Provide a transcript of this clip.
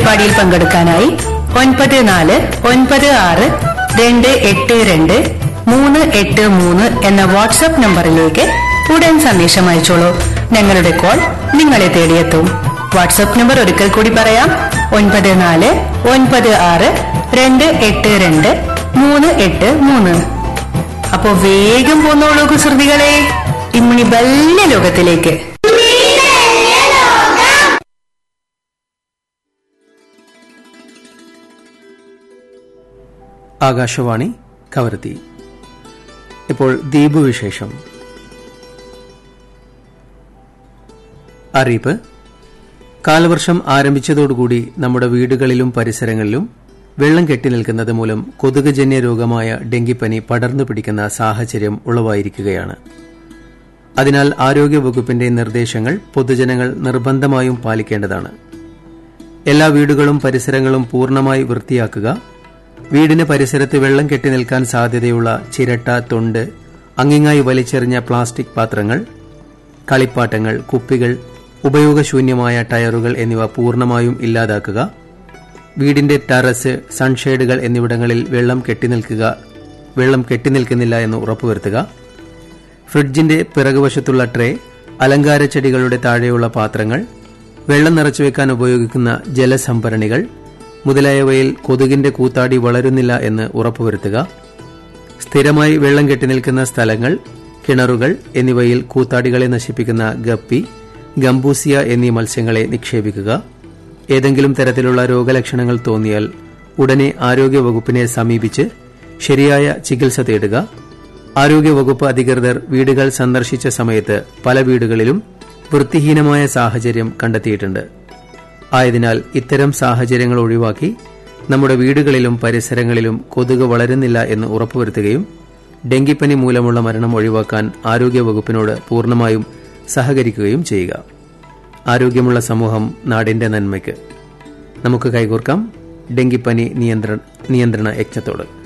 പരിപാടിയിൽ പങ്കെടുക്കാനായി ഒൻപത് നാല് ഒൻപത് ആറ് രണ്ട് എട്ട് രണ്ട് മൂന്ന് എട്ട് മൂന്ന് എന്ന വാട്സ്ആപ്പ് നമ്പറിലേക്ക് ഉടൻ സന്ദേശം അയച്ചോളൂ ഞങ്ങളുടെ കോൾ നിങ്ങളെ തേടിയെത്തും വാട്സ്ആപ്പ് നമ്പർ ഒരിക്കൽ കൂടി പറയാം ഒൻപത് നാല് ഒൻപത് ആറ് രണ്ട് എട്ട് രണ്ട് മൂന്ന് എട്ട് മൂന്ന് അപ്പോ വേഗം പോന്നോളൂ കുസൃതികളെ ഇമ്മിണി ബല്യ ലോകത്തിലേക്ക് ആകാശവാണി കവരത്തി ഇപ്പോൾ ദ്വീപ് വിശേഷം അറിയിപ്പ് കാലവർഷം ആരംഭിച്ചതോടുകൂടി നമ്മുടെ വീടുകളിലും പരിസരങ്ങളിലും വെള്ളം കെട്ടിനിൽക്കുന്നത് മൂലം കൊതുകുജന്യ രോഗമായ ഡെങ്കിപ്പനി പടർന്നു പിടിക്കുന്ന സാഹചര്യം ഉളവായിരിക്കുകയാണ് അതിനാൽ ആരോഗ്യവകുപ്പിന്റെ നിർദ്ദേശങ്ങൾ പൊതുജനങ്ങൾ നിർബന്ധമായും പാലിക്കേണ്ടതാണ് എല്ലാ വീടുകളും പരിസരങ്ങളും പൂർണ്ണമായി വൃത്തിയാക്കുക വീടിന് പരിസരത്ത് വെള്ളം കെട്ടിനിൽക്കാൻ സാധ്യതയുള്ള ചിരട്ട തൊണ്ട് അങ്ങിങ്ങായി വലിച്ചെറിഞ്ഞ പ്ലാസ്റ്റിക് പാത്രങ്ങൾ കളിപ്പാട്ടങ്ങൾ കുപ്പികൾ ഉപയോഗശൂന്യമായ ടയറുകൾ എന്നിവ പൂർണ്ണമായും ഇല്ലാതാക്കുക വീടിന്റെ ടെറസ് സൺഷെയ്ഡുകൾ എന്നിവിടങ്ങളിൽ വെള്ളം കെട്ടിനിൽക്കുക വെള്ളം കെട്ടിനിൽക്കുന്നില്ല എന്ന് ഉറപ്പുവരുത്തുക ഫ്രിഡ്ജിന്റെ പിറകുവശത്തുള്ള ട്രേ അലങ്കാര ചെടികളുടെ താഴെയുള്ള പാത്രങ്ങൾ വെള്ളം നിറച്ചുവെക്കാൻ ഉപയോഗിക്കുന്ന ജലസംഭരണികൾ മുതലായവയിൽ കൊതുകിന്റെ കൂത്താടി വളരുന്നില്ല എന്ന് ഉറപ്പുവരുത്തുക സ്ഥിരമായി വെള്ളം കെട്ടിനിൽക്കുന്ന സ്ഥലങ്ങൾ കിണറുകൾ എന്നിവയിൽ കൂത്താടികളെ നശിപ്പിക്കുന്ന ഗപ്പി ഗംബൂസിയ എന്നീ മത്സ്യങ്ങളെ നിക്ഷേപിക്കുക ഏതെങ്കിലും തരത്തിലുള്ള രോഗലക്ഷണങ്ങൾ തോന്നിയാൽ ഉടനെ ആരോഗ്യവകുപ്പിനെ സമീപിച്ച് ശരിയായ ചികിത്സ തേടുക ആരോഗ്യവകുപ്പ് അധികൃതർ വീടുകൾ സന്ദർശിച്ച സമയത്ത് പല വീടുകളിലും വൃത്തിഹീനമായ സാഹചര്യം കണ്ടെത്തിയിട്ടുണ്ട് ആയതിനാൽ ഇത്തരം സാഹചര്യങ്ങൾ ഒഴിവാക്കി നമ്മുടെ വീടുകളിലും പരിസരങ്ങളിലും കൊതുക് വളരുന്നില്ല എന്ന് ഉറപ്പുവരുത്തുകയും ഡെങ്കിപ്പനി മൂലമുള്ള മരണം ഒഴിവാക്കാൻ ആരോഗ്യവകുപ്പിനോട് പൂർണ്ണമായും സഹകരിക്കുകയും ചെയ്യുക ആരോഗ്യമുള്ള സമൂഹം നാടിന്റെ നന്മയ്ക്ക് നമുക്ക് കൈകോർക്കാം ഡെങ്കിപ്പനി നിയന്ത്രണ യജ്ഞത്തോട്